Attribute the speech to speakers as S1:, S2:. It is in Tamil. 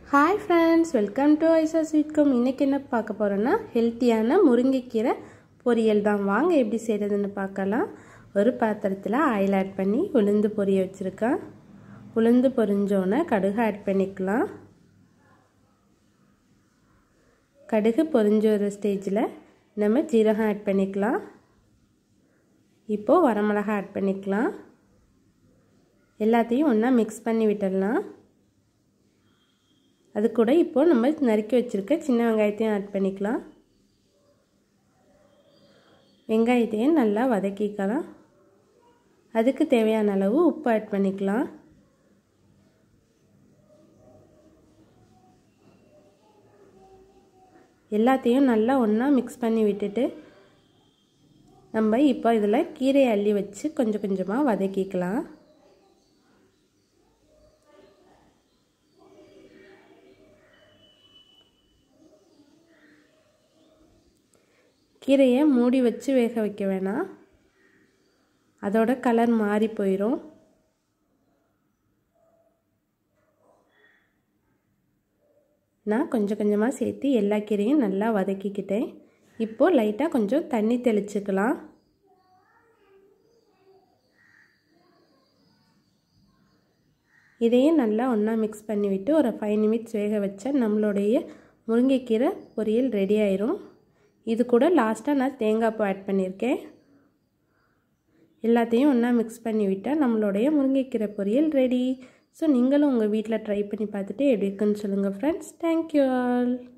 S1: ஹாய் ஃப்ரெண்ட்ஸ் வெல்கம் டு ஐசா ஸ்வீட்கம் இன்றைக்கி என்ன பார்க்க போகிறோன்னா ஹெல்த்தியான முருங்கைக்கீரை பொரியல் தான் வாங்க எப்படி செய்கிறதுன்னு பார்க்கலாம் ஒரு பாத்திரத்தில் ஆயில் ஆட் பண்ணி உளுந்து பொரிய வச்சுருக்கேன் உளுந்து பொரிஞ்சோன்னே கடுகு ஆட் பண்ணிக்கலாம் கடுகு பொரிஞ்ச ஒரு ஸ்டேஜில் நம்ம ஜீரகம் ஆட் பண்ணிக்கலாம் இப்போது வரமிளகா ஆட் பண்ணிக்கலாம் எல்லாத்தையும் ஒன்றா மிக்ஸ் பண்ணி விட்டுடலாம் அது கூட இப்போது நம்ம நறுக்கி வச்சுருக்க சின்ன வெங்காயத்தையும் ஆட் பண்ணிக்கலாம் வெங்காயத்தையும் நல்லா வதக்கிக்கலாம் அதுக்கு தேவையான அளவு உப்பு ஆட் பண்ணிக்கலாம் எல்லாத்தையும் நல்லா ஒன்றா மிக்ஸ் பண்ணி விட்டுட்டு நம்ம இப்போ இதில் கீரையை அள்ளி வச்சு கொஞ்சம் கொஞ்சமாக வதக்கிக்கலாம் கீரையை மூடி வச்சு வேக வைக்க வேணாம் அதோட கலர் மாறி போயிடும் நான் கொஞ்சம் கொஞ்சமாக சேர்த்து எல்லா கீரையும் நல்லா வதக்கிக்கிட்டேன் இப்போது லைட்டாக கொஞ்சம் தண்ணி தெளிச்சுக்கலாம் இதையும் நல்லா ஒன்றா மிக்ஸ் பண்ணிவிட்டு ஒரு ஃபைவ் நிமிட்ஸ் வேக வச்சா நம்மளுடைய முருங்கைக்கீரை பொரியல் ரெடி ஆயிரும் இது கூட லாஸ்ட்டாக நான் தேங்காய் பூ ஆட் பண்ணியிருக்கேன் எல்லாத்தையும் ஒன்றா மிக்ஸ் பண்ணி விட்டால் நம்மளுடைய முருங்கைக்கீரை பொரியல் ரெடி ஸோ நீங்களும் உங்கள் வீட்டில் ட்ரை பண்ணி பார்த்துட்டு எப்படி இருக்குன்னு சொல்லுங்கள் ஃப்ரெண்ட்ஸ் தேங்க்யூ ஆல்